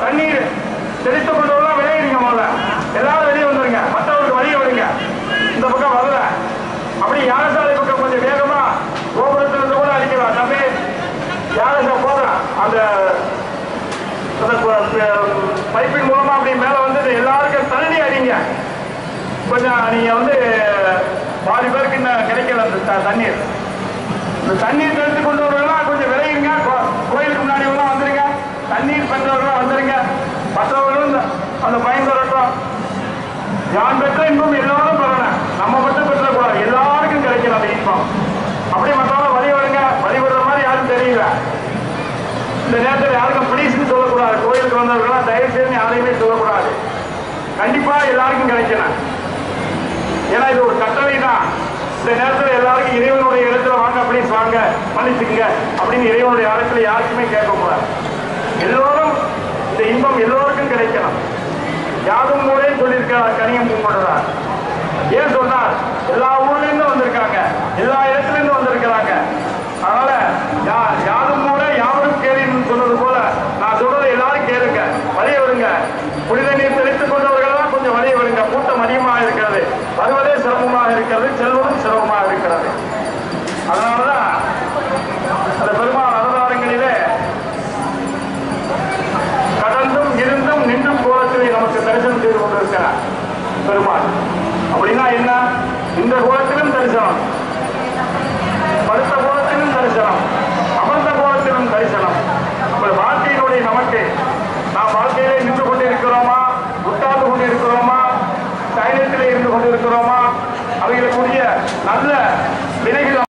தண்ணீர் தெளித்துக் கொண்டவர்களாம் வெளியேறீங்க முதல்ல எல்லாரும் வெளியே வந்துருங்க மற்றவங்களுக்கு வழியை விடுங்க இந்த பக்கம் வரல அப்படி யாகசாலை பக்கம் கொஞ்சம் வேகமா கோபுரத்துல இருந்து கூட அடிக்கலாம் தம்பி யாகசா போதும் அந்த அந்த ப- பைப்பின் மூலமா அப்படி மேல வந்து எல்லாருக்கும் தண்ணி அடிங்க கொஞ்சம் நீங்க வந்து பாதி பேருக்கு இன்னும் கிடைக்கல அந்த த- தண்ணீர் இந்த தண்ணீர் தெளித்து கொண்டு வரவங்களாம் கொஞ்சம் விளையுங்க கோ- கோயிலுக்கு முன்னாடி எல்லாம் வந்துருங்க தண்ணீர் பெற்றவர்களாம் வந்துருங்க மற்றவர்களும் இந்த- அந்த பயன் பெறட்டும் யான் பெற்ற இன்பம் எல்லாரும் பெறணும் நம்ம மட்டும் பெற்றக்கூடாது எல்லாருக்கும் கிடைக்கணும் அந்த இன்பம் அப்படி மற்றவங்க வழி விடுங்க வழி விடுற மாதிரி யாரும் தெரியல இந்த நேரத்தில் யாருக்கும் பிளீஸ்னு சொல்லக்கூடாது கோயிலுக்கு வந்தவர்களாம் தயவு செய்து யாரையுமே சொல்லக்கூடாது கண்டிப்பா எல்லாருக்கும் கிடைக்கணும் ஏன்னா இது ஒரு கட்டளை தான் இந்த நேரத்தில் எல்லாருக்கும் இறைவனுடைய இடத்துல வாங்க ப்ளீஸ் வாங்க மன்னிச்சுங்க அப்படின்னு இறைவனுடைய இடத்துல யாருக்குமே கேட்கக்கூடாது எல்லோரும் இந்த இன்பம் எல்லோருக்கும் கிடைக்கணும் யாரும் ஊரே சொல்லியிருக்கிறார் கனியம் பூங்கொண்டதார் ஏன் சொன்னார் எல்லா ஊர்ல இருந்து வந்திருக்காங்க எல்லா இடத்துல இருந்து வந்திருக்கிறாங்க அதனால யா- யாரும் கூட யாரும் கேளுன்னு சொன்னது போல நான் சொல்றதை எல்லாரும் கேளுங்க வழிய விடுங்க புனித நீர் தெளித்துக் கொண்டவர்கள் கொஞ்சம் வழிய விடுங்க கூட்டம் அதிகமாக இருக்கிறது வருவதே சிரமமாக இருக்கிறது செல்வதும் சிரமமாக இருக்கிறது அதனாலதான் அந்த பெருமாள் அவதாரங்களிலே கடந்தும் இருந்தும் நின்றும் கோலத்திலே நமக்கு தரிசனம் செய்து கொண்டிருக்கிறார் பெருமாள் அப்படின்னா என்ன இந்த கோலத்திலும் தரிசனம் படுத்த கோலத்திலும் தரிசனம் அமர்ந்த கோலத்திலும் தரிசனம் நம்ம வாழ்க்கையினுடைய நமக்கு நாம் வாழ்க்கையிலே நின்று கொண்டிருக்கிறோமா உட்கார்ந்து கொண்டிருக்கிறோமா சைலத்திலே இருந்து கொண்டிருக்கிறோமா அவைகளுக்குரிய நல்ல